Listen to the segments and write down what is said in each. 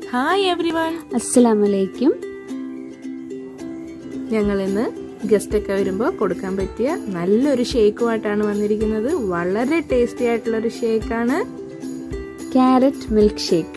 Hi every one അസ്സലാമലൈക്കും ഞങ്ങൾ ഇന്ന് ഗസ്റ്റ് ഒക്കെ വരുമ്പോൾ കൊടുക്കാൻ പറ്റിയ നല്ലൊരു ഷേക്കുമായിട്ടാണ് വന്നിരിക്കുന്നത് വളരെ ടേസ്റ്റി ആയിട്ടുള്ള ഒരു ഷേക്കാണ് carrot milkshake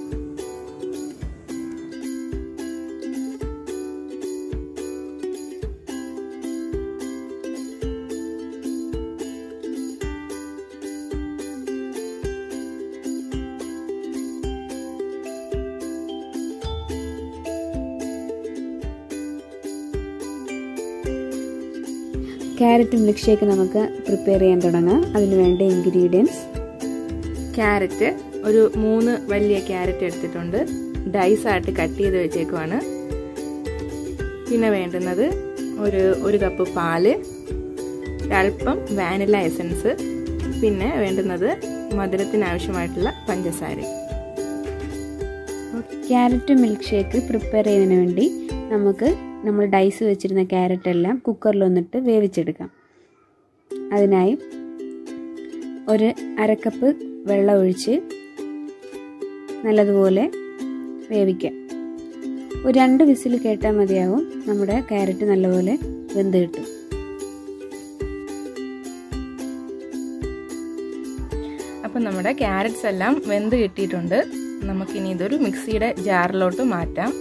carrot milkshake നമുക്ക് പ്രിപ്പയർ ചെയ്യാൻ തുടങ്ങാം അതിന് വേണ്ട ഇൻഗ്രീഡിയൻസ് ക്യാരറ്റ് ഒരു മൂന്ന് വലിയ ക്യാരറ്റ് എടുത്തിട്ടുണ്ട് ഡൈസ് ആയിട്ട് കട്ട് ചെയ്ത് വെച്ചേക്കുവാണ് പിന്നെ വേണ്ടുന്നത് ഒരു ഒരു കപ്പ് പാല് ഒരല്പം വാനില എസൻസ് പിന്നെ വേണ്ടുന്നത് മധുരത്തിന് ആവശ്യമായിട്ടുള്ള പഞ്ചസാര ക്യാരറ്റ് മിൽക്ക് ഷേക്ക് പ്രിപ്പയർ ചെയ്യുന്നതിന് വേണ്ടി നമുക്ക് നമ്മൾ ഡൈസ് വെച്ചിരുന്ന ക്യാരറ്റ് എല്ലാം കുക്കറിൽ ഒന്നിട്ട് വേവിച്ചെടുക്കാം അതിനായി ഒരു അരക്കപ്പ് വെള്ളം ഒഴിച്ച് നല്ലതുപോലെ വേവിക്കാം ഒരു രണ്ട് വിസിൽ കേട്ടാൽ മതിയാവും നമ്മുടെ ക്യാരറ്റ് നല്ലപോലെ വെന്ത് കിട്ടും അപ്പം നമ്മുടെ ക്യാരറ്റ്സ് എല്ലാം വെന്ത് കിട്ടിയിട്ടുണ്ട് നമുക്കിനി ഇതൊരു മിക്സിയുടെ ജാറിലോട്ട് മാറ്റാം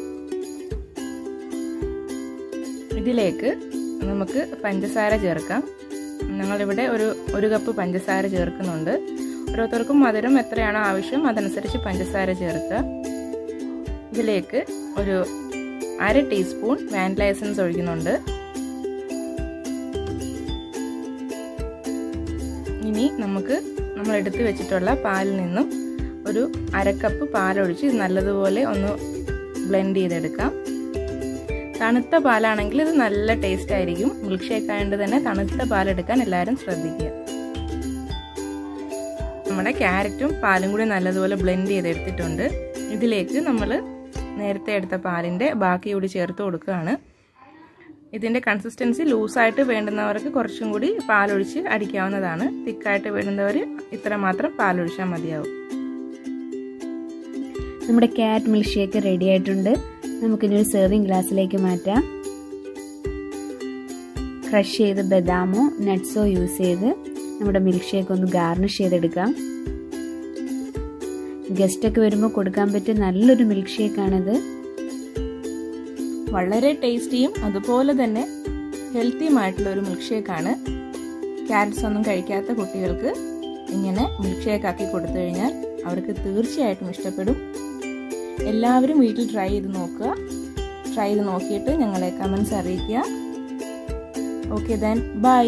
ഇതിലേക്ക് നമുക്ക് പഞ്ചസാര ചേർക്കാം ഞങ്ങളിവിടെ ഒരു ഒരു കപ്പ് പഞ്ചസാര ചേർക്കുന്നുണ്ട് ഓരോരുത്തർക്കും മധുരം എത്രയാണോ ആവശ്യം അതനുസരിച്ച് പഞ്ചസാര ചേർക്കുക ഇതിലേക്ക് ഒരു അര ടീസ്പൂൺ വാനില എസൻസ് ഒഴിക്കുന്നുണ്ട് ഇനി നമുക്ക് നമ്മൾ എടുത്തു വെച്ചിട്ടുള്ള പാലിൽ നിന്നും ഒരു അരക്കപ്പ് പാലൊഴിച്ച് നല്ലതുപോലെ ഒന്ന് ബ്ലെൻഡ് ചെയ്തെടുക്കാം തണുത്ത പാലാണെങ്കിൽ ഇത് നല്ല ടേസ്റ്റ് ആയിരിക്കും മിൽക്ക് ഷേക്ക് ആയതുകൊണ്ട് തന്നെ തണുത്ത പാലെടുക്കാൻ എല്ലാവരും ശ്രദ്ധിക്കുക നമ്മുടെ ക്യാരറ്റും പാലും കൂടി നല്ലതുപോലെ ബ്ലെൻഡ് ചെയ്തെടുത്തിട്ടുണ്ട് ഇതിലേക്ക് നമ്മൾ നേരത്തെ എടുത്ത പാലിൻ്റെ ബാക്കി കൂടി ചേർത്ത് കൊടുക്കുകയാണ് ഇതിൻ്റെ കൺസിസ്റ്റൻസി ലൂസായിട്ട് വേണ്ടുന്നവർക്ക് കുറച്ചും കൂടി പാലൊഴിച്ച് അടിക്കാവുന്നതാണ് തിക്കായിട്ട് വേണ്ടുന്നവർ ഇത്ര മാത്രം പാലൊഴിച്ചാൽ മതിയാവും നമ്മുടെ ക്യാരറ്റ് മിൽക്ക് ഷേക്ക് റെഡി ആയിട്ടുണ്ട് നമുക്കിനി ഒരു സെർവിങ് ഗ്ലാസ്സിലേക്ക് മാറ്റാം ക്രഷ് ചെയ്ത് ബദാമോ നട്ട്സോ യൂസ് ചെയ്ത് നമ്മുടെ മിൽക്ക് ഷേക്ക് ഒന്ന് ഗാർണിഷ് ചെയ്തെടുക്കാം ഗസ്റ്റൊക്കെ വരുമ്പോൾ കൊടുക്കാൻ പറ്റിയ നല്ലൊരു മിൽക്ക് ഷേക്കാണിത് വളരെ ടേസ്റ്റിയും അതുപോലെ തന്നെ ഹെൽത്തിയുമായിട്ടുള്ള ഒരു മിൽക്ക് ഷേക്കാണ് ക്യാരറ്റ്സ് ഒന്നും കഴിക്കാത്ത കുട്ടികൾക്ക് ഇങ്ങനെ മിൽക്ക് ഷേക്ക് ആക്കി കൊടുത്തു കഴിഞ്ഞാൽ അവർക്ക് തീർച്ചയായിട്ടും ഇഷ്ടപ്പെടും എല്ലാവരും വീട്ടിൽ ട്രൈ ചെയ്ത് നോക്കുക ട്രൈ ചെയ്ത് നോക്കിയിട്ട് ഞങ്ങളെ കമൻസ് അറിയിക്കുക okay then bye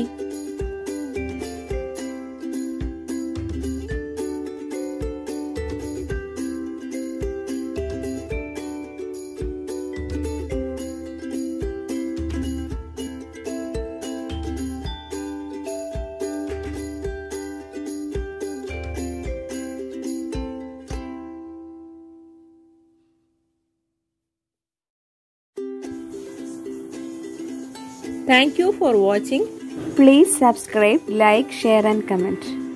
Thank you for watching. Please subscribe, like, share and comment.